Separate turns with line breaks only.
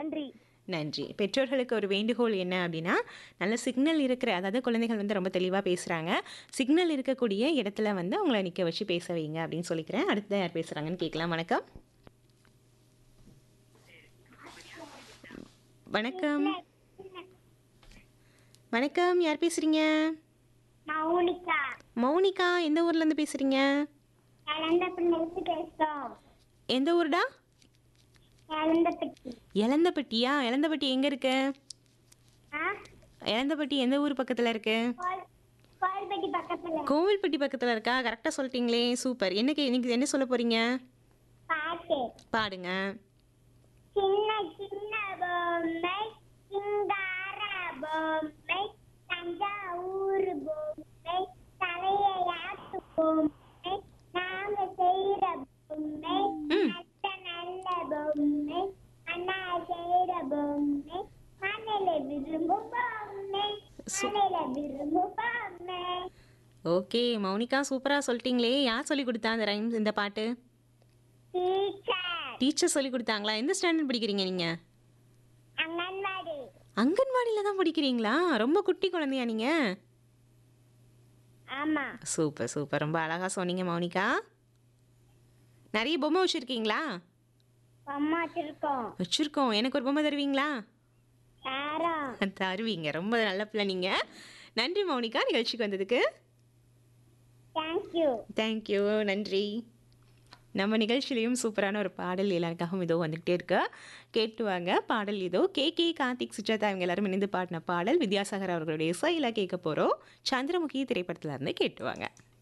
நன்றி
நன்றி பெற்றோர்களுக்கு ஒரு வேண்டுகோள் என்ன அப்படின்னா நல்ல சிக்னல் இருக்கிற அதாவது குழந்தைகள் வந்து ரொம்ப தெளிவாக பேசுகிறாங்க சிக்னல் இருக்கக்கூடிய இடத்துல வந்து அவங்கள நிற்க வச்சு பேச வைங்க அப்படின்னு சொல்லிக்கிறேன் அடுத்து யார் பேசுகிறாங்கன்னு கேட்கலாம் வணக்கம் வணக்கம் வணக்கம் யார் பேசுகிறீங்க
மௌனிகா
மௌனிகா எந்த ஊர்லேருந்து பேசுகிறீங்க
இழந்த பிள்ளைக்கு பேசுறோம்
எந்த ஊர்டா
இழந்த பெட்டி
எலந்தப்பட்டியா எலந்தப்பட்டி எங்கே இருக்கு
ஆ
எலந்தப்பட்டி எந்த ஊர் பக்கத்தில் இருக்கு
கோல் கோல்பட்டி பக்கத்துல
கோவில்பட்டி பக்கத்தில் இருக்கா கரெக்டாக சொல்லிட்டீங்களே சூப்பர் என்ன கே இன்னைக்கு என்ன சொல்ல போகிறீங்க
பாட்டு
பாடுங்க
சின்ன சின்ன பொம்மை சிங்கார பொம்மை தஞ்சாவூர் பொம்மை தலையாட்டு பொம்மை நாங்க செய்யற பொம்மை
ம்.
நல்ல நல்ல பொம்மை அண்ணா செய்யற பொம்மை மண்ணில விரும்பும் பொம்மை
சு-
மண்ணில விரும்பும் பொம்மை
ஓகே மௌனிகா சூப்பராக சொல்லிட்டீங்களே யார் சொல்லி கொடுத்தா அந்த ரைம்ஸ் இந்த பாட்டு
டீச்சர்
டீச்சர் சொல்லி கொடுத்தாங்களா எந்த ஸ்டாண்டர்ட் படிக்கிறீங்க நீங்கள்
அங்கன்வாடி
அங்கன்வாடியில் தான் படிக்கிறீங்களா ரொம்ப குட்டி குழந்தையா நீங்கள்
ஆமா
சூப்பர் சூப்பர் ரொம்ப அழகாக சொன்னீங்க மௌனிகா நிறைய பொம்மை வச்சுருக்கீங்களா
அம்மா வச்சிருக்கோம்
வச்சுருக்கோம் எனக்கு ஒரு பொம்மை தருவீங்களா
யாரும்
தருவீங்க ரொம்ப நல்ல பிள்ளை நீங்கள் நன்றி மௌனிகா நிகழ்ச்சிக்கு வந்ததுக்கு
தேங்க்யூ
தேங்க்யூ நன்றி நம்ம நிகழ்ச்சியிலையும் சூப்பரான ஒரு பாடல் எல்லாருக்காகவும் இதோ வந்துக்கிட்டே இருக்கு கேட்டு வாங்க பாடல் இதோ கே கே கார்த்திக் சுஜாதா இவங்க எல்லாரும் இணைந்து பாடின பாடல் வித்யாசாகர் அவர்களுடைய இசையில் கேட்க போகிறோம் சந்திரமுகி திரைப்படத்துல இருந்து கேட்டு வாங்க